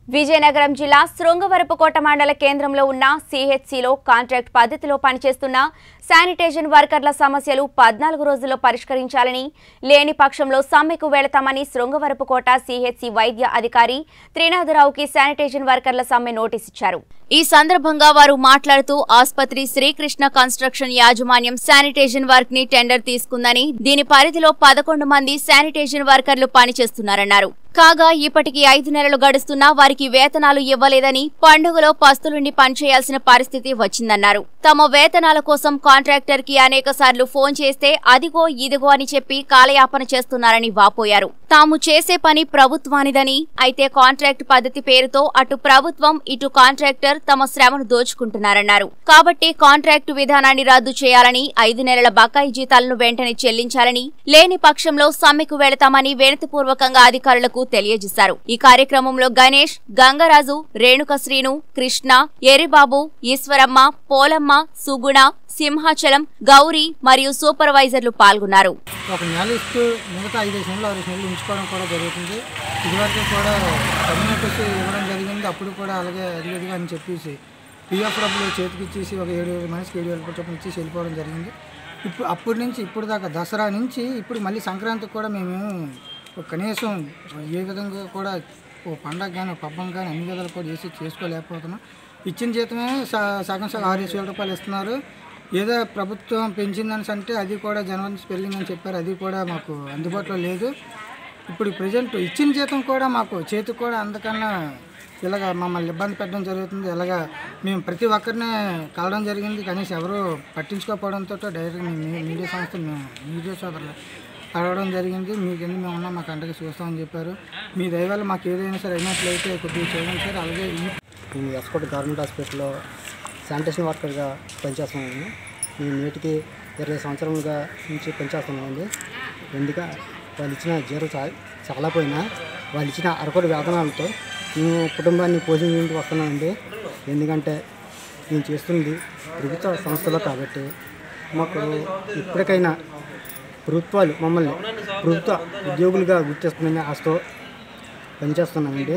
విజయనగరం జిల్లా శృంగవరపుకోట మండల కేంద్రంలో ఉన్న సిహెచ్సిలో కాంట్రాక్ట్ పద్ధతిలో పనిచేస్తున్న శానిటేషన్ వర్కర్ల సమస్యలు పద్నాలుగు రోజుల్లో పరిష్కరించాలని లేని పక్షంలో సమ్మెకు వెళతామని శృంగవరపుకోట సిహెచ్సి వైద్య అధికారి త్రినాథరావుకి శానిటేషన్ వర్కర్ల సమ్మె నోటీస్ ఇచ్చారు ఈ సందర్భంగా వారు మాట్లాడుతూ ఆసుపత్రి శ్రీకృష్ణ కన్స్ట్రక్షన్ యాజమాన్యం శానిటేషన్ వర్క్ ని టెండర్ తీసుకుందని దీని పరిధిలో పదకొండు మంది శానిటేషన్ వర్కర్లు పనిచేస్తున్నారన్నారు కాగా ఇప్పటికి ఐదు నెలలు గడుస్తున్నా వారికి వేతనాలు ఇవ్వలేదని పండుగలో పస్తులుండి పనిచేయాల్సిన పరిస్థితి వచ్చిందన్నారు తమ వేతనాల కోసం కాంట్రాక్టర్ కి అనేక సార్లు ఫోన్ చేస్తే అదిగో ఇదిగో అని చెప్పి కాలయాపన చేస్తున్నారని వాపోయారు తాము చేసే పని ప్రభుత్వానిదని అయితే కాంట్రాక్ట్ పద్ధతి పేరుతో అటు ప్రభుత్వం ఇటు కాంట్రాక్టర్ తమ శ్రమను దోచుకుంటున్నారన్నారు కాబట్టి కాంట్రాక్టు విధానాన్ని రద్దు చేయాలని ఐదు నెలల బకాయి జీతాలను వెంటనే చెల్లించాలని లేని పక్షంలో సమ్మెకు వెళతామని వినతిపూర్వకంగా అధికారులకు తెలియజేశారు ఈ కార్యక్రమంలో గణేష్ గంగరాజు రేణుక శ్రీను కృష్ణ ఎరిబాబు ఈశ్వరమ్మ పోలమ్మ సుగుణ సింహాచలం గౌరీ మరియు సూపర్వైజర్లు పాల్గొన్నారు ఒక నెల ఇస్తూ మిగతా ఐదు నెలలు ఆరు నెలలు ఉంచుకోవడం కూడా జరుగుతుంది ఇదివరకు కూడా కమ్యూనిటీస్ ఇవ్వడం జరిగింది అప్పుడు కూడా అలాగే అదిగదిగా అని చెప్పేసి పిఎఫ్ డబ్బులు చేతికి ఇచ్చేసి ఒక ఏడు వేల మనిషికి ఏడు వేల చొప్పున ఇచ్చేసి వెళ్ళిపోవడం జరిగింది ఇప్పుడు అప్పటి నుంచి ఇప్పుడు దాకా దసరా నుంచి ఇప్పుడు మళ్ళీ సంక్రాంతికి కూడా మేము ఒక కనీసం ఏ విధంగా కూడా ఓ పండగ కానీ ఒక పబ్బం కానీ అన్ని విధాలు కూడా చేసి చేసుకోలేకపోతున్నాం ఇచ్చిన జీతమే స- సగం సగం ఆరు వేల రూపాయలు ఇస్తున్నారు ఏదో ప్రభుత్వం పెంచిందని అంటే అది కూడా జనవరి నుంచి పెరిగిందని చెప్పారు అది కూడా మాకు అందుబాటులో లేదు ఇప్పుడు ప్రజెంట్ ఇచ్చిన జీతం కూడా మాకు చేతికి కూడా అందుకన్నా ఇలాగ మమ్మల్ని ఇబ్బంది పెట్టడం జరుగుతుంది ఇలాగ మేము ప్రతి ఒక్కరిని కలవడం జరిగింది కనీసం ఎవరు పట్టించుకోకపోవడంతో డైరెక్ట్ మీ మీడియా సంస్థ మేము మీడియా సోదరులు అడగడం జరిగింది మీకు ఎందుకు మేము ఉన్నాం మాకు అండగా చూస్తామని చెప్పారు మీ దయవల్ల మాకు ఏదైనా సరే అయినట్లయితే కొద్దిగా చేయండి సార్ అలాగే ఈ మేము ఎస్కోట్ గవర్నమెంట్ హాస్పిటల్లో శానిటేషన్ వర్కర్గా పనిచేస్తున్నాము మేము నేటికి ఇరవై సంవత్సరాలుగా నుంచి పనిచేస్తున్నామండి ఎందుక వాళ్ళు ఇచ్చిన జీరో చా చాలా పోయినా వాళ్ళు ఇచ్చిన అరకొడి వేతనాలతో మేము కుటుంబాన్ని పోషించుకుంటూ వస్తున్నామండి ఎందుకంటే మేము చేస్తుంది ప్రభుత్వ సంస్థలో కాబట్టి మాకు ఇప్పటికైనా ప్రభుత్వాలు మమ్మల్ని ప్రభుత్వ ఉద్యోగులుగా గుర్తిస్తుందని ఆశతో పనిచేస్తున్నామండి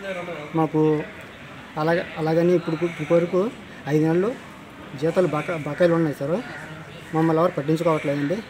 మాకు అలాగే అలాగని ఇప్పుడు ఇప్పుడు వరకు ఐదు నెలలు జీతాలు బకా బకాయిలు ఉన్నాయి సార్ మమ్మల్ని ఎవరు పట్టించుకోవట్లేదండి